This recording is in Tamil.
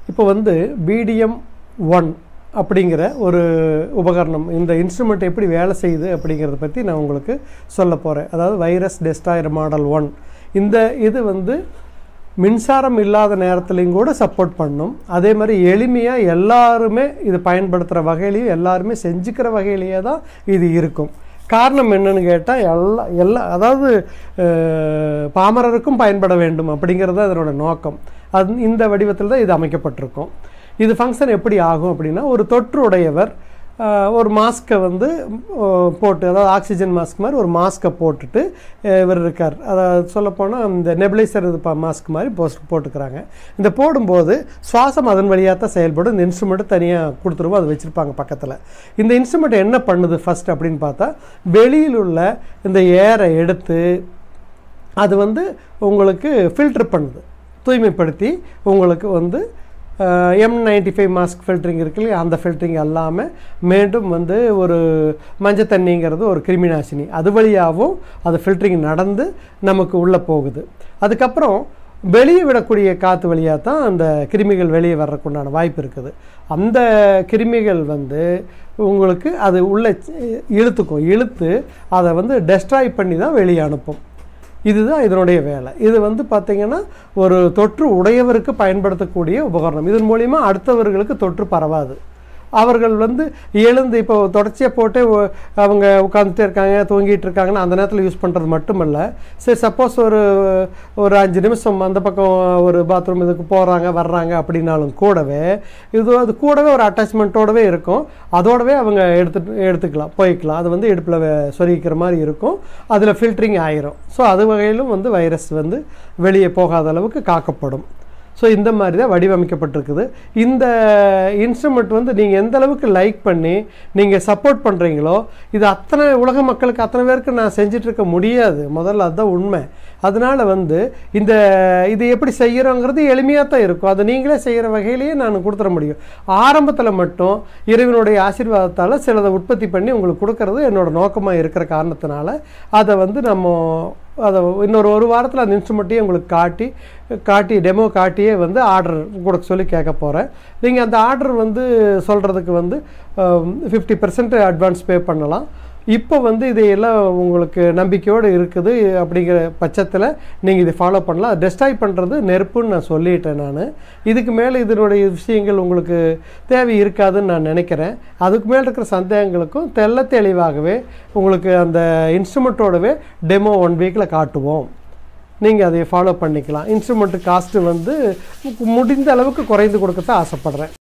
இப்போ வந்து பிடிஎம் ஒன் அப்படிங்கிற ஒரு உபகரணம் இந்த இன்ஸ்ட்ருமெண்ட் எப்படி வேலை செய்யுது அப்படிங்கிறத பற்றி நான் உங்களுக்கு சொல்ல போகிறேன் அதாவது வைரஸ் டெஸ்டாயர் மாடல் ஒன் இந்த இது வந்து மின்சாரம் இல்லாத நேரத்துலையும் கூட சப்போர்ட் பண்ணும் அதே மாதிரி எளிமையாக எல்லாருமே இது பயன்படுத்துகிற வகையிலையும் எல்லாருமே செஞ்சுக்கிற வகையிலேயே தான் இது இருக்கும் காரணம் என்னன்னு கேட்டால் எல்லா எல்லா அதாவது அஹ், பாமரருக்கும் பயன்பட வேண்டும் அப்படிங்கிறது தான் இதனோட நோக்கம் அது இந்த வடிவத்தில் தான் இது அமைக்கப்பட்டிருக்கும் இது ஃபங்க்ஷன் எப்படி ஆகும் அப்படின்னா ஒரு தொற்று உடையவர் ஆஹ், ஒரு மாஸ்க்கை வந்து ஆஹ், போட்டு அதாவது ஆக்சிஜன் மாஸ்க் மாதிரி ஒரு மாஸ்க்கை போட்டுட்டு ஆஹ், இவர் இருக்கார் அதாவது சொல்லப்போனால் இந்த நெபிலைசர் இது மாஸ்க் மாதிரி போஸ்ட் போட்டுக்கிறாங்க இந்த போடும்போது சுவாசம் அதன் வழியாக தான் செயல்படும் இந்த இன்ஸ்ட்ருமெண்ட்டு தனியாக கொடுத்துருவோம் அதை வச்சுருப்பாங்க பக்கத்தில் இந்த இன்ஸ்ட்ருமெண்ட் என்ன பண்ணுது ஃபர்ஸ்ட் அப்படின்னு பார்த்தா வெளியில் உள்ள இந்த ஏரை எடுத்து அது வந்து உங்களுக்கு ஃபில்டர் பண்ணுது தூய்மைப்படுத்தி உங்களுக்கு வந்து M ninety five mask filtering இருக்கு இல்லையா அந்த ஃபில்டரிங் எல்லாமே மீண்டும் வந்து ஒரு மஞ்சள் தண்ணிங்கிறது ஒரு கிருமிநாசினி அது வழியாகவும் அது ஃபில்டரிங் நடந்து நமக்கு உள்ளே போகுது அதுக்கப்புறம் வெளியே விடக்கூடிய காற்று வழியாக தான் அந்த கிருமிகள் வெளியே வர்றதுக்குண்டான வாய்ப்பு இருக்குது அந்த கிருமிகள் வந்து உங்களுக்கு அது உள்ளே இழுத்துக்கும் இழுத்து அதை வந்து டெஸ்ட்ராய் பண்ணி தான் வெளியே அனுப்பும் இதுதான் இதனுடைய வேலை இது வந்து பார்த்திங்கன்னா ஒரு தொற்று உடையவருக்கு பயன்படுத்தக்கூடிய உபகரணம் இதன் மூலிமா அடுத்தவர்களுக்கு தொற்று பரவாது அவர்கள் வந்து எழுந்து இப்போ தொடர்ச்சியாக போட்டு ஒ- அவங்க உட்காந்துட்டே இருக்காங்க தூங்கிட்டு இருக்காங்கன்னா அந்த நேரத்தில் யூஸ் பண்ணுறது மட்டுமல்ல சரி சப்போஸ் ஒரு ஒரு அஞ்சு நிமிஷம் அந்த பக்கம் ஒரு பாத்ரூம் இதுக்கு போகிறாங்க வர்றாங்க அப்படின்னாலும் கூடவே இது அது கூடவே ஒரு அட்டாச்மெண்ட்டோடவே இருக்கும் அதோடவே அவங்க எடுத்து எடுத்துக்கலாம் போய்க்கலாம் அது வந்து இடுப்பில் சொருகிக்கிற மாதிரி இருக்கும் அதில் ஃபில்டரிங் ஆயிரும் ஸோ அது வகையிலும் வந்து வைரஸ் வந்து வெளியே போகாத அளவுக்கு காக்கப்படும் ஸோ இந்த மாதிரி தான் வடிவமைக்கப்பட்டிருக்குது இந்த இன்ஸ்ட்ருமெண்ட் வந்து நீங்கள் எந்த அளவுக்கு லைக் பண்ணி நீங்கள் சப்போர்ட் பண்ணுறீங்களோ இது அத்தனை உலக மக்களுக்கு அத்தனை பேருக்கு நான் செஞ்சுட்டு இருக்க முடியாது முதல்ல அதுதான் உண்மை அதனால் வந்து இந்த இது எப்படி செய்கிறோங்கிறது எளிமையாக தான் இருக்கும் அதை நீங்களே செய்கிற வகையிலேயே நான் கொடுத்துட முடியும் ஆரம்பத்தில் மட்டும் இறைவனுடைய ஆசீர்வாதத்தால் சிலதை உற்பத்தி பண்ணி உங்களுக்கு கொடுக்கறது என்னோட நோக்கமாக இருக்கிற காரணத்தினால அதை வந்து நம்ம அதை இன்னொரு ஒரு வாரத்தில் அந்த இன்ஸ்ட்ருமெண்ட்டையும் உங்களுக்கு காட்டி காட்டி டெமோ காட்டியே வந்து ஆர்டர் கொடுக்க சொல்லி கேட்க போகிறேன் நீங்கள் அந்த ஆர்டர் வந்து சொல்கிறதுக்கு வந்து ஃபிஃப்டி பர்சன்ட் அட்வான்ஸ் பே பண்ணலாம் இப்போ வந்து இதையெல்லாம் உங்களுக்கு நம்பிக்கையோடு இருக்குது அப்படிங்கிற பட்சத்தில் நீங்கள் இதை ஃபாலோ பண்ணலாம் டெஸ்ட்ராய் பண்ணுறது நெருப்புன்னு நான் சொல்லிட்டேன் நான் இதுக்கு மேலே இதனுடைய விஷயங்கள் உங்களுக்கு தேவை இருக்காதுன்னு நான் நினைக்கிறேன் அதுக்கு மேலே இருக்கிற சந்தேகங்களுக்கும் தெள்ள தெளிவாகவே உங்களுக்கு அந்த இன்ஸ்ட்ருமெண்ட்டோடவே டெமோ ஒன் வீக்கில் காட்டுவோம் நீங்கள் அதை ஃபாலோ பண்ணிக்கலாம் இன்ஸ்ட்ருமெண்ட்டு காஸ்ட்டு வந்து முடிந்த அளவுக்கு குறைந்து கொடுக்கத்தான் ஆசைப்பட்றேன்